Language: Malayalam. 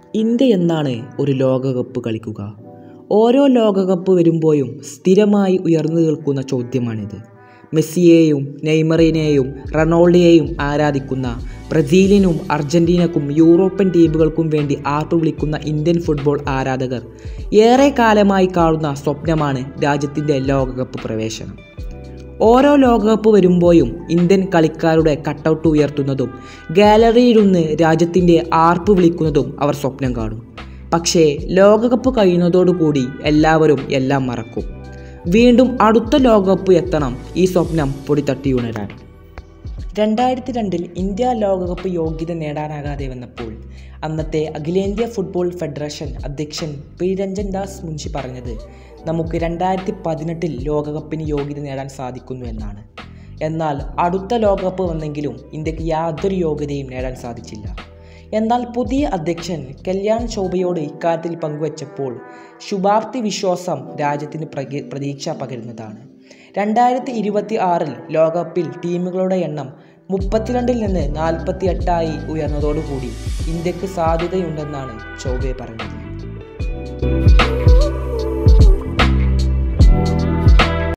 ഇന്ത്യ എന്നാണ് ഒരു ലോകകപ്പ് കളിക്കുക ഓരോ ലോകകപ്പ് വരുമ്പോഴും സ്ഥിരമായി ഉയർന്നു കേൾക്കുന്ന ചോദ്യമാണിത് മെസ്സിയെയും നെയ്മറിനെയും റൊണാൾഡോയെയും ആരാധിക്കുന്ന ബ്രസീലിനും അർജന്റീനക്കും യൂറോപ്യൻ ടീമുകൾക്കും വേണ്ടി ആർത്തു വിളിക്കുന്ന ഇന്ത്യൻ ഫുട്ബോൾ ആരാധകർ ഏറെ കാലമായി കാണുന്ന സ്വപ്നമാണ് രാജ്യത്തിൻ്റെ ലോകകപ്പ് പ്രവേശനം ഓരോ ലോകകപ്പ് വരുമ്പോഴും ഇന്ത്യൻ കളിക്കാരുടെ കട്ടൗട്ട് ഉയർത്തുന്നതും ഗാലറിയിലിരുന്ന് രാജ്യത്തിൻ്റെ ആർപ്പ് വിളിക്കുന്നതും അവർ സ്വപ്നം കാണും പക്ഷേ ലോകകപ്പ് കഴിയുന്നതോടുകൂടി എല്ലാവരും എല്ലാം മറക്കും വീണ്ടും അടുത്ത ലോകകപ്പ് എത്തണം ഈ സ്വപ്നം പൊടിത്തട്ടിയുണരാൻ രണ്ടായിരത്തി രണ്ടിൽ ഇന്ത്യ ലോകകപ്പ് യോഗ്യത നേടാനാകാതെ വന്നപ്പോൾ അന്നത്തെ അഖിലേന്ത്യാ ഫുട്ബോൾ ഫെഡറേഷൻ അധ്യക്ഷൻ പി രഞ്ജൻ ദാസ് മുൻഷി പറഞ്ഞത് നമുക്ക് രണ്ടായിരത്തി പതിനെട്ടിൽ ലോകകപ്പിന് യോഗ്യത നേടാൻ സാധിക്കുന്നു എന്നാണ് എന്നാൽ അടുത്ത ലോകകപ്പ് വന്നെങ്കിലും ഇന്ത്യക്ക് യാതൊരു യോഗ്യതയും നേടാൻ സാധിച്ചില്ല എന്നാൽ പുതിയ അധ്യക്ഷൻ കല്യാൺ ചൗബയോട് ഇക്കാര്യത്തിൽ പങ്കുവച്ചപ്പോൾ ശുഭാപ്തി വിശ്വാസം രാജ്യത്തിന് പ്രക പ്രതീക്ഷ പകരുന്നതാണ് രണ്ടായിരത്തി ഇരുപത്തി ആറിൽ ലോകകപ്പിൽ ടീമുകളുടെ എണ്ണം മുപ്പത്തിരണ്ടിൽ നിന്ന് നാൽപ്പത്തി എട്ടായി ഉയർന്നതോടുകൂടി ഇന്ത്യക്ക് സാധ്യതയുണ്ടെന്നാണ് ചൗബെ പറഞ്ഞത്